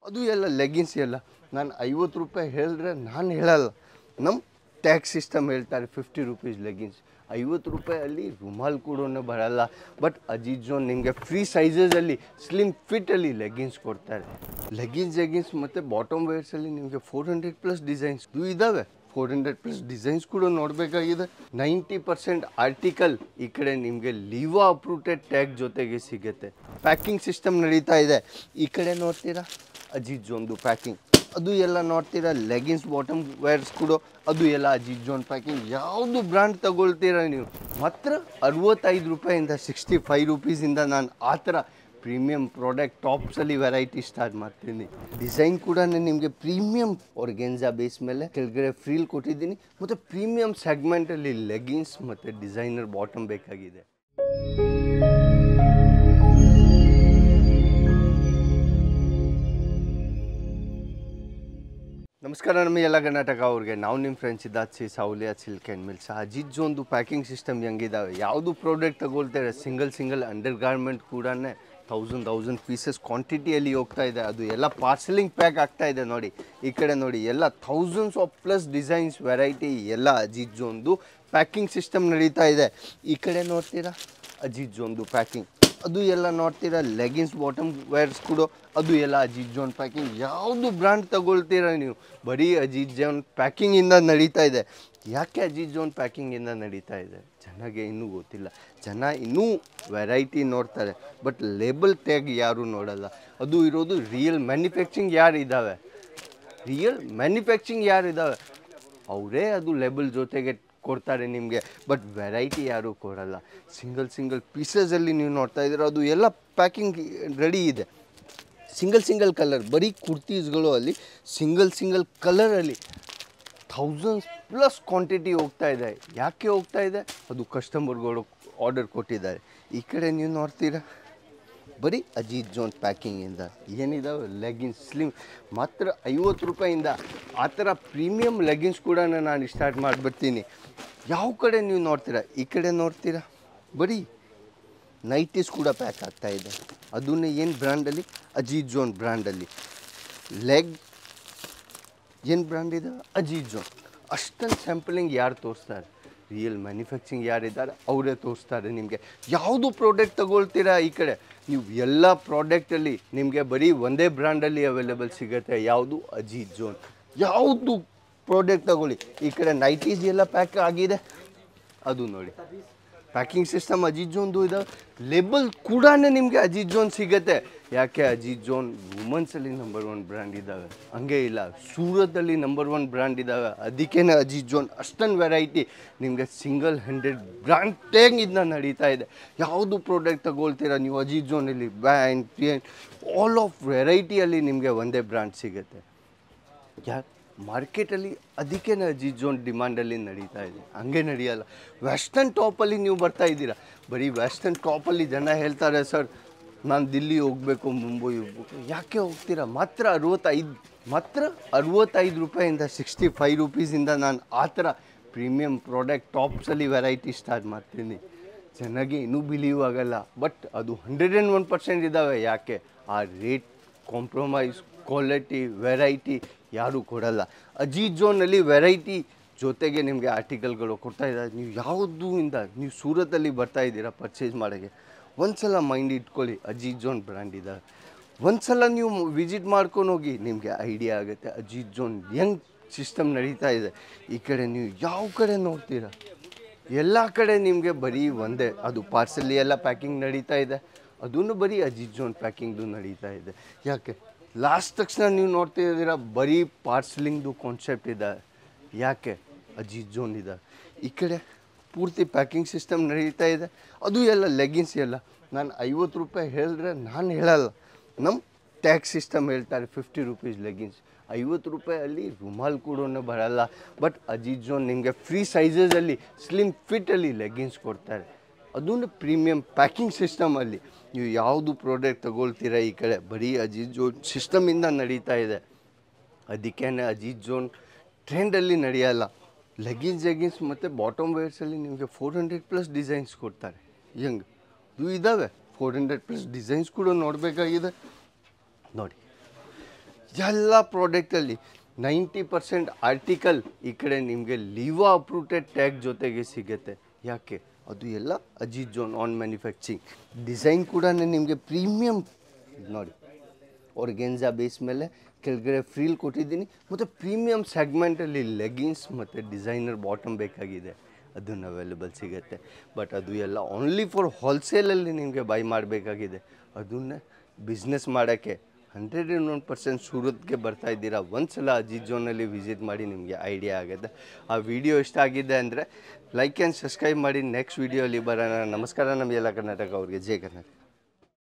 ಅದು ಎಲ್ಲ ಲೆಗಿನ್ಸ್ ಎಲ್ಲ ನಾನು ಐವತ್ತು ರೂಪಾಯಿ ಹೇಳಿದ್ರೆ ನಾನು ಹೇಳಲ್ಲ ನಮ್ಮ ಟ್ಯಾಕ್ಸ್ ಸಿಸ್ಟಮ್ ಹೇಳ್ತಾರೆ ಫಿಫ್ಟಿ ರುಪೀಸ್ ಲೆಗಿನ್ಸ್ ಐವತ್ತು ರೂಪಾಯಲ್ಲಿ ರುಮಾಲ್ ಕೂಡ ಬರಲ್ಲ ಬಟ್ ಅಜಿತ್ ಜೋನ್ ನಿಮಗೆ ಫ್ರೀ ಸೈಜಸಲ್ಲಿ ಸ್ಲಿಮ್ ಫಿಟ್ಟಲ್ಲಿ ಲೆಗಿನ್ಸ್ ಕೊಡ್ತಾರೆ ಲೆಗಿನ್ಸ್ ಲೆಗಿನ್ಸ್ ಮತ್ತು ಬಾಟಮ್ ವೇರ್ಸಲ್ಲಿ ನಿಮಗೆ ಫೋರ್ ಹಂಡ್ರೆಡ್ ಪ್ಲಸ್ ಡಿಸೈನ್ಸ್ ಇದು ಇದ್ದಾವೆ ಫೋರ್ ಹಂಡ್ರೆಡ್ ಪ್ಲಸ್ ಡಿಸೈನ್ಸ್ ಕೂಡ ನೋಡಬೇಕಾಗಿದೆ ನೈಂಟಿ ಪರ್ಸೆಂಟ್ ಆರ್ಟಿಕಲ್ ಈ ಕಡೆ ನಿಮಗೆ ಲಿವಾ ಅಪ್ರೂಟೆಡ್ ಟ್ಯಾಗ್ ಜೊತೆಗೆ ಸಿಗುತ್ತೆ ಪ್ಯಾಕಿಂಗ್ ಸಿಸ್ಟಮ್ ನಡೀತಾ ಇದೆ ಈ ಕಡೆ ನೋಡ್ತೀರಾ ಅಜಿತ್ ಜೋನ್ದು ಪ್ಯಾಕಿಂಗ್ ಅದು ಎಲ್ಲ ನೋಡ್ತೀರಾ ಲೆಗಿನ್ಸ್ ಬಾಟಮ್ ವೇರ್ಸ್ ಕೂಡ ಅದು ಎಲ್ಲ ಅಜಿತ್ ಜೋನ್ ಪ್ಯಾಕಿಂಗ್ ಯಾವುದು ಬ್ರ್ಯಾಂಡ್ ತಗೊಳ್ತೀರಾ ನೀವು ಮಾತ್ರ ಅರವತ್ತೈದು ರೂಪಾಯಿಂದ ಸಿಕ್ಸ್ಟಿ ಫೈವ್ ರುಪೀಸಿಂದ ನಾನು ಆ ಥರ ಪ್ರೀಮಿಯಂ ಪ್ರಾಡಕ್ಟ್ ಟಾಪ್ಸಲ್ಲಿ ವೆರೈಟಿ ಸ್ಟಾರ್ಟ್ ಮಾಡ್ತೀನಿ ಡಿಸೈನ್ ಕೂಡ ನಿಮಗೆ ಪ್ರೀಮಿಯಂ ಆರ್ಗೆನ್ಸಾ ಬೇಸ್ ಮೇಲೆ ಕೆಳಗಡೆ ಫ್ರೀಲ್ ಕೊಟ್ಟಿದ್ದೀನಿ ಮತ್ತು ಪ್ರೀಮಿಯಂ ಸೆಗ್ಮೆಂಟಲ್ಲಿ ಲೆಗಿನ್ಸ್ ಮತ್ತು ಡಿಸೈನರ್ ಬಾಟಮ್ ಬೇಕಾಗಿದೆ ನಮಸ್ಕಾರ ನಮ್ಮ ಎಲ್ಲ ಕರ್ನಾಟಕ ಅವ್ರಿಗೆ ನಾವು ನಿಮ್ಮ friends Siddharth C Sawaliya silk and mills Ajit ಜೋನ್ದು ಪ್ಯಾಕಿಂಗ್ ಸಿಸ್ಟಮ್ ಹೆಂಗಿದಾವೆ ಯಾವುದು ಪ್ರಾಡಕ್ಟ್ ತಗೊಳ್ತಾರೆ ಸಿಂಗಲ್ ಸಿಂಗಲ್ ಅಂಡರ್ ಗಾರ್ಮೆಂಟ್ ಕೂಡ ತೌಸಂಡ್ ತೌಸಂಡ್ ಪೀಸಸ್ ಕ್ವಾಂಟಿಟಿಯಲ್ಲಿ ಹೋಗ್ತಾ ಇದೆ ಅದು ಎಲ್ಲ ಪಾರ್ಸಲಿಂಗ್ ಪ್ಯಾಕ್ ಆಗ್ತಾ ಇದೆ ನೋಡಿ ಈ ಕಡೆ ನೋಡಿ ಎಲ್ಲ thousands of plus designs variety ಎಲ್ಲ ಅಜಿತ್ ಜೋನ್ದು ಪ್ಯಾಕಿಂಗ್ ಸಿಸ್ಟಮ್ ನಡೀತಾ ಇದೆ ಈ ಕಡೆ ನೋಡ್ತೀರಾ ಅಜಿತ್ ಜೋನ್ದು ಪ್ಯಾಕಿಂಗ್ ಅದು ಎಲ್ಲ ನೋಡ್ತೀರಾ ಲೆಗಿನ್ಸ್ ಬಾಟಮ್ ವೇರ್ಸ್ ಕೂಡ ಅದು ಎಲ್ಲ ಅಜಿತ್ ಜೋನ್ ಪ್ಯಾಕಿಂಗ್ ಯಾವುದು ಬ್ರ್ಯಾಂಡ್ ತಗೊಳ್ತೀರಾ ನೀವು ಬರೀ ಅಜಿತ್ ಜೋನ್ ಪ್ಯಾಕಿಂಗಿಂದ ನಡೀತಾ ಇದೆ ಯಾಕೆ ಅಜಿತ್ ಜೋನ್ ಪ್ಯಾಕಿಂಗಿಂದ ನಡೀತಾ ಇದೆ ಜನಗೆ ಇನ್ನೂ ಗೊತ್ತಿಲ್ಲ ಜನ ಇನ್ನೂ ವೆರೈಟಿ ನೋಡ್ತಾರೆ ಬಟ್ ಲೇಬಲ್ ಟ್ಯಾಗ್ ಯಾರೂ ನೋಡಲ್ಲ ಅದು ಇರೋದು ರಿಯಲ್ ಮ್ಯಾನುಫ್ಯಾಕ್ಚರಿಂಗ್ ಯಾರು ಇದ್ದಾವೆ ರಿಯಲ್ ಮ್ಯಾನುಫ್ಯಾಕ್ಚರಿಂಗ್ ಯಾರು ಇದ್ದಾವೆ ಅವರೇ ಅದು ಲೆಬಲ್ ಜೊತೆಗೆ ಕೊಡ್ತಾರೆ ನಿಮಗೆ ಬಟ್ ವೆರೈಟಿ ಯಾರೂ ಕೊಡಲ್ಲ ಸಿಂಗಲ್ ಸಿಂಗಲ್ ಪೀಸಸಲ್ಲಿ ನೀವು ನೋಡ್ತಾ ಇದ್ದೀರ ಅದು ಎಲ್ಲ ಪ್ಯಾಕಿಂಗ್ ರೆಡಿ ಇದೆ ಸಿಂಗಲ್ ಸಿಂಗಲ್ ಕಲರ್ ಬರೀ ಕುರ್ತೀಸ್ಗಳು ಅಲ್ಲಿ ಸಿಂಗಲ್ ಸಿಂಗಲ್ ಕಲರಲ್ಲಿ ಥೌಸಂಡ್ಸ್ ಪ್ಲಸ್ ಕ್ವಾಂಟಿಟಿ ಹೋಗ್ತಾ ಇದೆ ಯಾಕೆ ಹೋಗ್ತಾ ಇದೆ ಅದು ಕಸ್ಟಮರ್ಗಳು ಆರ್ಡರ್ ಕೊಟ್ಟಿದ್ದಾರೆ ಈ ಕಡೆ ನೀವು ನೋಡ್ತೀರಾ ಬರೀ ಅಜಿತ್ ಜೋನ್ ಪ್ಯಾಕಿಂಗಿಂದ ಏನಿದಾವೆ ಲೆಗಿನ್ಸ್ ಸ್ಲಿಮ್ ಮಾತ್ರ ಐವತ್ತು ರೂಪಾಯಿಂದ ಆ ಥರ ಪ್ರೀಮಿಯಂ ಲೆಗಿನ್ಸ್ ಕೂಡ ನಾನು ಸ್ಟಾರ್ಟ್ ಮಾಡಿಬಿಡ್ತೀನಿ ಯಾವ ಕಡೆ ನೀವು ನೋಡ್ತೀರಾ ಈ ಕಡೆ ನೋಡ್ತೀರಾ ಬರೀ ನೈಟೀಸ್ ಕೂಡ ಪ್ಯಾಕ್ ಆಗ್ತಾ ಇದೆ ಅದನ್ನೇ ಏನು ಬ್ರ್ಯಾಂಡಲ್ಲಿ ಅಜಿತ್ ಜೋನ್ ಬ್ರ್ಯಾಂಡಲ್ಲಿ ಲೆಗ್ ಏನು ಬ್ರ್ಯಾಂಡ್ ಇದೆ ಅಜಿತ್ ಜೋನ್ ಅಷ್ಟೊಂದು ಸ್ಯಾಂಪಲಿಂಗ್ ಯಾರು ತೋರಿಸ್ತಾರೆ ರಿಯಲ್ ಮ್ಯಾನುಫ್ಯಾಕ್ಚರಿಂಗ್ ಯಾರಿದ್ದಾರೆ ಅವರೇ ತೋರಿಸ್ತಾರೆ ನಿಮಗೆ ಯಾವುದು ಪ್ರಾಡಕ್ಟ್ ತಗೊಳ್ತೀರಾ ಈ ಕಡೆ ನೀವು ಎಲ್ಲ ಪ್ರಾಡಕ್ಟಲ್ಲಿ ನಿಮಗೆ ಬರೀ ಒಂದೇ ಬ್ರ್ಯಾಂಡಲ್ಲಿ ಅವೈಲೇಬಲ್ ಸಿಗುತ್ತೆ ಯಾವುದು ಅಜಿತ್ ಜೋನ್ ಯಾವುದು ಪ್ರಾಡಕ್ಟ್ ತಗೊಳ್ಳಿ ಈ ಕಡೆ ನೈಟೀಸ್ ಎಲ್ಲ ಪ್ಯಾಕ್ ಆಗಿದೆ ಅದು ನೋಡಿ ಪ್ಯಾಕಿಂಗ್ ಸಿಸ್ಟಮ್ ಅಜಿತ್ ಜೋನ್ದು ಇದಾವೆ ಲೇಬಲ್ ಕೂಡ ನಿಮಗೆ ಅಜಿತ್ ಜೋನ್ ಸಿಗುತ್ತೆ ಯಾಕೆ ಅಜಿತ್ ಜೋನ್ ವುಮನ್ಸಲ್ಲಿ ನಂಬರ್ ಒನ್ ಬ್ರ್ಯಾಂಡ್ ಇದ್ದಾವೆ ಹಂಗೆ ಇಲ್ಲ ಸೂರತಲ್ಲಿ ನಂಬರ್ ಒನ್ ಬ್ರ್ಯಾಂಡ್ ಇದ್ದಾವೆ ಅದಕ್ಕೇ ಅಜಿತ್ ಜೋನ್ ಅಷ್ಟೊಂದು ವೆರೈಟಿ ನಿಮಗೆ ಸಿಂಗಲ್ ಹಂಡ್ರೆಡ್ ಬ್ರ್ಯಾಂಡ್ ಟ್ಯಾಗಿಂದ ನಡೀತಾ ಇದೆ ಯಾವುದು ಪ್ರಾಡಕ್ಟ್ ತಗೊಳ್ತೀರಾ ನೀವು ಅಜಿತ್ ಜೋನಲ್ಲಿ ಬ್ಯಾಂಡ್ ಪಿಯನ್ ಆಲ್ ಆಫ್ ವೆರೈಟಿಯಲ್ಲಿ ನಿಮಗೆ ಒಂದೇ ಬ್ರ್ಯಾಂಡ್ ಸಿಗುತ್ತೆ ಯಾ ಮಾರ್ಕೆಟಲ್ಲಿ ಅದಕ್ಕೆ ಅಜಿತ್ ಜೋನ್ ಡಿಮಾಂಡಲ್ಲಿ ನಡೀತಾ ಇದೆ ಹಂಗೆ ನಡೆಯಲ್ಲ ವೆಸ್ಟರ್ನ್ ಟಾಪಲ್ಲಿ ನೀವು ಬರ್ತಾ ಇದ್ದೀರಾ ಬರೀ ವೆಸ್ಟರ್ನ್ ಟಾಪಲ್ಲಿ ಜನ ಹೇಳ್ತಾರೆ ಸರ್ ನಾನು ದಿಲ್ಲಿ ಹೋಗಬೇಕು ಮುಂಬೈ ಹೋಗ್ಬೇಕು ಯಾಕೆ ಹೋಗ್ತೀರಾ ಮಾತ್ರ ಅರವತ್ತೈದು ಮಾತ್ರ ಅರವತ್ತೈದು ರೂಪಾಯಿಂದ ಸಿಕ್ಸ್ಟಿ ಫೈವ್ ರುಪೀಸಿಂದ ನಾನು ಆ ಥರ ಪ್ರೀಮಿಯಂ ಪ್ರಾಡಕ್ಟ್ ಟಾಪ್ಸಲ್ಲಿ ವೆರೈಟಿ ಸ್ಟಾರ್ಟ್ ಮಾಡ್ತೀನಿ ಚೆನ್ನಾಗಿ ಇನ್ನೂ ಬಿಲೀವ್ ಆಗಲ್ಲ ಬಟ್ ಅದು ಹಂಡ್ರೆಡ್ ಆ್ಯಂಡ್ ಒನ್ ಪರ್ಸೆಂಟ್ ಇದ್ದಾವೆ ಯಾಕೆ ಆ ರೇಟ್ ಕಾಂಪ್ರಮೈಸ್ ಕ್ವಾಲಿಟಿ ವೆರೈಟಿ ಯಾರೂ ಕೊಡಲ್ಲ ಅಜಿತ್ ಜೋನಲ್ಲಿ ವೆರೈಟಿ ಜೊತೆಗೆ ನಿಮಗೆ ಆರ್ಟಿಕಲ್ಗಳು ಕೊಡ್ತಾ ಇದ್ದಾರೆ ನೀವು ಯಾವುದು ಇಂದ ನೀವು ಸೂರತಲ್ಲಿ ಬರ್ತಾ ಇದ್ದೀರಾ ಪರ್ಚೇಸ್ ಮಾಡೋಕ್ಕೆ ಒಂದ್ಸಲ ಮೈಂಡ್ ಇಟ್ಕೊಳ್ಳಿ ಅಜಿತ್ ಜೋನ್ ಬ್ರ್ಯಾಂಡ್ ಇದ್ದಾರೆ ಒಂದ್ಸಲ ನೀವು ವಿಸಿಟ್ ಮಾಡ್ಕೊಂಡು ಹೋಗಿ ನಿಮಗೆ ಐಡಿಯಾ ಆಗುತ್ತೆ ಅಜಿತ್ ಜೋನ್ ಹೆಂಗ್ ಸಿಸ್ಟಮ್ ನಡೀತಾ ಇದೆ ಈ ಕಡೆ ನೀವು ಯಾವ ಕಡೆ ನೋಡ್ತೀರಾ ಎಲ್ಲ ಕಡೆ ನಿಮಗೆ ಬರೀ ಒಂದೇ ಅದು ಪಾರ್ಸಲ್ಲಿ ಎಲ್ಲ ಪ್ಯಾಕಿಂಗ್ ನಡೀತಾ ಇದೆ ಅದನ್ನು ಬರೀ ಅಜಿತ್ ಜೋನ್ ಪ್ಯಾಕಿಂಗ್ದು ನಡೀತಾ ಇದೆ ಯಾಕೆ ಲಾಸ್ಟ್ ತಕ್ಷಣ ನೀವು ನೋಡ್ತಾ ಇದ್ದೀರಾ ಬರೀ ಪಾರ್ಸಲಿಂಗ್ದು ಕಾನ್ಸೆಪ್ಟ್ ಇದೆ ಯಾಕೆ ಅಜಿತ್ ಜೋನ್ ಇದೆ ಈ ಕಡೆ ಪೂರ್ತಿ ಪ್ಯಾಕಿಂಗ್ ಸಿಸ್ಟಮ್ ನಡೀತಾ ಇದೆ ಅದು ಎಲ್ಲ ಲೆಗಿನ್ಸ್ ಎಲ್ಲ ನಾನು ಐವತ್ತು ರೂಪಾಯಿ ಹೇಳಿದ್ರೆ ನಾನು ಹೇಳಲ್ಲ ನಮ್ಮ ಟ್ಯಾಕ್ಸ್ ಸಿಸ್ಟಮ್ ಹೇಳ್ತಾರೆ ಫಿಫ್ಟಿ ರುಪೀಸ್ ಲೆಗಿನ್ಸ್ ಐವತ್ತು ರೂಪಾಯಲ್ಲಿ ರುಮಾಲ್ ಕೂಡ ಬರಲ್ಲ ಬಟ್ ಅಜಿತ್ ಜೋನ್ ನಿಮಗೆ ಫ್ರೀ ಸೈಜಸಲ್ಲಿ ಸ್ಲಿಮ್ ಫಿಟ್ಟಲ್ಲಿ ಲೆಗಿನ್ಸ್ ಕೊಡ್ತಾರೆ ಅದನ್ನು ಪ್ರೀಮಿಯಂ ಪ್ಯಾಕಿಂಗ್ ಸಿಸ್ಟಮಲ್ಲಿ ನೀವು ಯಾವುದು ಪ್ರಾಡಕ್ಟ್ ತಗೊಳ್ತೀರಾ ಈ ಕಡೆ ಬರೀ ಅಜಿತ್ ಜೋನ್ ಸಿಸ್ಟಮಿಂದ ನಡೀತಾ ಇದೆ ಅದಕ್ಕೇ ಅಜಿತ್ ಜೋನ್ ಟ್ರೆಂಡಲ್ಲಿ ನಡೆಯಲ್ಲ ಲೆಗಿನ್ಸ್ ಜೆಗಿನ್ಸ್ ಮತ್ತು ಬಾಟಮ್ ವೇರ್ಸಲ್ಲಿ ನಿಮಗೆ ಫೋರ್ ಹಂಡ್ರೆಡ್ ಪ್ಲಸ್ ಡಿಸೈನ್ಸ್ ಕೊಡ್ತಾರೆ ಹೆಂಗೆ ಇವು ಇದ್ದಾವೆ ಫೋರ್ ಹಂಡ್ರೆಡ್ ಪ್ಲಸ್ ಡಿಸೈನ್ಸ್ ಕೂಡ ನೋಡಬೇಕಾಗಿದೆ ನೋಡಿ ಎಲ್ಲ ಪ್ರಾಡಕ್ಟಲ್ಲಿ ನೈಂಟಿ ಪರ್ಸೆಂಟ್ ಆರ್ಟಿಕಲ್ ಈ ಕಡೆ ನಿಮಗೆ ಲಿವಾ ಅಪ್ರೂಟೆಡ್ ಟ್ಯಾಗ್ ಜೊತೆಗೆ ಸಿಗುತ್ತೆ ಯಾಕೆ ಅದು ಎಲ್ಲ Ajit Zone on manufacturing design ಕೂಡ ನಿಮಗೆ ಪ್ರೀಮಿಯಂ ನೋಡಿ ಆರ್ಗೆನ್ಜಾ ಬೇಸ್ ಮೇಲೆ ಕೆಳಗಡೆ ಫ್ರೀಲ್ ಕೊಟ್ಟಿದ್ದೀನಿ ಮತ್ತು ಪ್ರೀಮಿಯಂ ಸೆಗ್ಮೆಂಟಲ್ಲಿ ಲೆಗಿನ್ಸ್ ಮತ್ತು ಡಿಸೈನರ್ ಬಾಟಮ್ ಬೇಕಾಗಿದೆ ಅದನ್ನು ಅವೈಲೇಬಲ್ ಸಿಗುತ್ತೆ ಬಟ್ ಅದು ಎಲ್ಲ ಓನ್ಲಿ ಫಾರ್ ಹೋಲ್ಸೇಲಲ್ಲಿ ನಿಮಗೆ ಬೈ ಮಾಡಬೇಕಾಗಿದೆ ಅದನ್ನೇ ಬಿಸ್ನೆಸ್ ಮಾಡೋಕ್ಕೆ ಹಂಡ್ರೆಡ್ ಆ್ಯಂಡ್ ಒನ್ ಪರ್ಸೆಂಟ್ ಸೂರತ್ಗೆ ಬರ್ತಾ ಇದ್ದೀರಾ ಒಂದು ಸಲ ಅಜಿತ್ ಜೋನಲ್ಲಿ ವಿಸಿಟ್ ಮಾಡಿ ನಿಮಗೆ ಐಡಿಯಾ ಆಗುತ್ತೆ ಆ ವಿಡಿಯೋ ಇಷ್ಟ ಆಗಿದೆ ಅಂದರೆ ಲೈಕ್ ಆ್ಯಂಡ್ ಸಬ್ಸ್ಕ್ರೈಬ್ ಮಾಡಿ ನೆಕ್ಸ್ಟ್ ವಿಡಿಯೋಲಿ ಬರೋಣ ನಮಸ್ಕಾರ ನಮ್ಮ ಎಲ್ಲ ಕರ್ನಾಟಕ ಅವ್ರಿಗೆ ಜೈ ಕರ್ನಾಟಕ